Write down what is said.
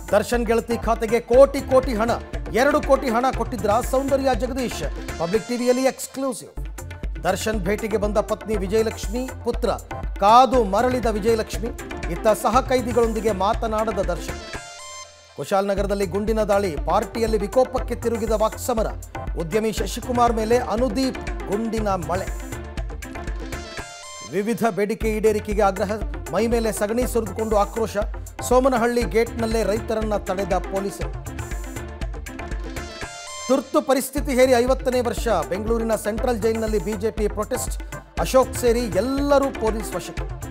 ದರ್ಶನ್ ಗೆಳತಿ ಖಾತೆಗೆ ಕೋಟಿ ಕೋಟಿ ಹಣ ಎರಡು ಕೋಟಿ ಹಣ ಕೊಟ್ಟಿದ್ರ ಸೌಂದರ್ಯ ಜಗದೀಶ್ ಪಬ್ಲಿಕ್ ಟಿವಿಯಲ್ಲಿ ಎಕ್ಸ್ಕ್ಲೂಸಿವ್ ದರ್ಶನ್ ಭೇಟಿಗೆ ಬಂದ ಪತ್ನಿ ವಿಜಯಲಕ್ಷ್ಮಿ ಪುತ್ರ ಕಾದು ಮರಳಿದ ವಿಜಯಲಕ್ಷ್ಮಿ ಇತ್ತ ಸಹ ಕೈದಿಗಳೊಂದಿಗೆ ಮಾತನಾಡದ ದರ್ಶನ್ ಕುಶಾಲನಗರದಲ್ಲಿ ಗುಂಡಿನ ದಾಳಿ ಪಾರ್ಟಿಯಲ್ಲಿ ವಿಕೋಪಕ್ಕೆ ತಿರುಗಿದ ವಾಕ್ಸಮರ ಉದ್ಯಮಿ ಶಶಿಕುಮಾರ್ ಮೇಲೆ ಅನುದೀಪ್ ಗುಂಡಿನ ಮಳೆ ವಿವಿಧ ಬೇಡಿಕೆ ಈಡೇರಿಕೆಗೆ ಆಗ್ರಹ ಮೈ ಮೇಲೆ ಸಗಣಿ ಸುರಿದುಕೊಂಡು ಆಕ್ರೋಶ ಸೋಮನಹಳ್ಳಿ ಗೇಟ್ನಲ್ಲೇ ರೈತರನ್ನ ತಡೆದ ಪೊಲೀಸರು ತುರ್ತು ಪರಿಸ್ಥಿತಿ ಹೇರಿ ಐವತ್ತನೇ ವರ್ಷ ಬೆಂಗಳೂರಿನ ಸೆಂಟ್ರಲ್ ಜೈಲಿನಲ್ಲಿ ಬಿಜೆಪಿ ಪ್ರೊಟೆಸ್ಟ್ ಅಶೋಕ್ ಸೇರಿ ಎಲ್ಲರೂ ಪೊಲೀಸ್ ವಶಕ್ಕೆ